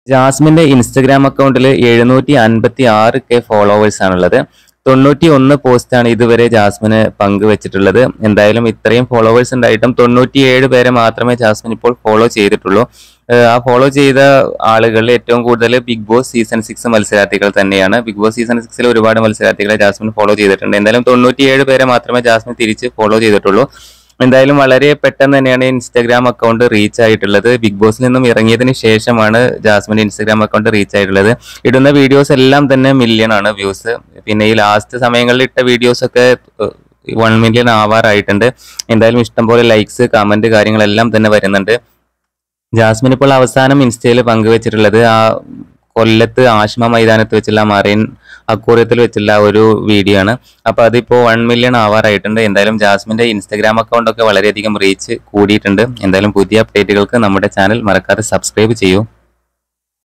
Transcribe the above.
ജാസ്മിന്റെ ഇൻസ്റ്റഗ്രാം അക്കൗണ്ടിൽ എഴുന്നൂറ്റി അൻപത്തി ആറ് കെ ഫോളോവേഴ്സ് ആണുള്ളത് തൊണ്ണൂറ്റി ഒന്ന് പോസ്റ്റാണ് ഇതുവരെ ജാസ്മിന് പങ്കുവച്ചിട്ടുള്ളത് എന്തായാലും ഇത്രയും ഫോളോവേഴ്സ് ഉണ്ടായിട്ടും തൊണ്ണൂറ്റിയേഴ് പേരെ മാത്രമേ ജാസ്മിൻ ഇപ്പോൾ ഫോളോ ചെയ്തിട്ടുള്ളൂ ഏഹ് ആ ഫോളോ ചെയ്ത ആളുകളിൽ ഏറ്റവും കൂടുതൽ ബിഗ് ബോസ് സീസൺ സിക്സ് മത്സരാർത്ഥികൾ തന്നെയാണ് ബിഗ് ബോസ് സീസൺ സിക്സിൽ ഒരുപാട് മത്സരാർത്ഥികളെ ജാസ്മിൻ ഫോളോ ചെയ്തിട്ടുണ്ട് എന്തായാലും തൊണ്ണൂറ്റിയേഴ് പേരെ മാത്രമേ ജാസ്മിൻ തിരിച്ച് ഫോളോ ചെയ്തിട്ടുള്ളൂ എന്തായാലും വളരെ പെട്ടെന്ന് തന്നെയാണ് ഇൻസ്റ്റാഗ്രാം അക്കൗണ്ട് റീച്ച് ആയിട്ടുള്ളത് ബിഗ് ബോസിൽ നിന്നും ഇറങ്ങിയതിന് ശേഷമാണ് ജാസ്മിന്റെ ഇൻസ്റ്റാഗ്രാം അക്കൗണ്ട് റീച്ച് ആയിട്ടുള്ളത് ഇടുന്ന വീഡിയോസ് എല്ലാം തന്നെ മില്യൺ ആണ് വ്യൂസ് പിന്നെ ഈ ലാസ്റ്റ് സമയങ്ങളിൽ ഇട്ട വീഡിയോസ് ഒക്കെ വൺ മില്യൺ ആവാറായിട്ടുണ്ട് എന്തായാലും ഇഷ്ടംപോലെ ലൈക്സ് കമന്റ് കാര്യങ്ങളെല്ലാം തന്നെ വരുന്നുണ്ട് ജാസ്മിൻ ഇപ്പോൾ അവസാനം ഇൻസ്റ്റയിൽ പങ്കുവച്ചിട്ടുള്ളത് ആ കൊല്ലത്ത് ആശ്മ മൈതാനത്ത് വെച്ചുള്ള മറൈൻ അക്കൂറിയത്തിൽ വെച്ചുള്ള ഒരു വീഡിയോ ആണ് അപ്പൊ അതിപ്പോ വൺ മില്യൺ ആവാറായിട്ടുണ്ട് എന്തായാലും ജാസ്മിന്റെ ഇൻസ്റ്റഗ്രാം അക്കൗണ്ട് ഒക്കെ വളരെയധികം റീച്ച് കൂടിയിട്ടുണ്ട് എന്തായാലും പുതിയ അപ്ഡേറ്റുകൾക്ക് നമ്മുടെ ചാനൽ മറക്കാതെ സബ്സ്ക്രൈബ് ചെയ്യൂ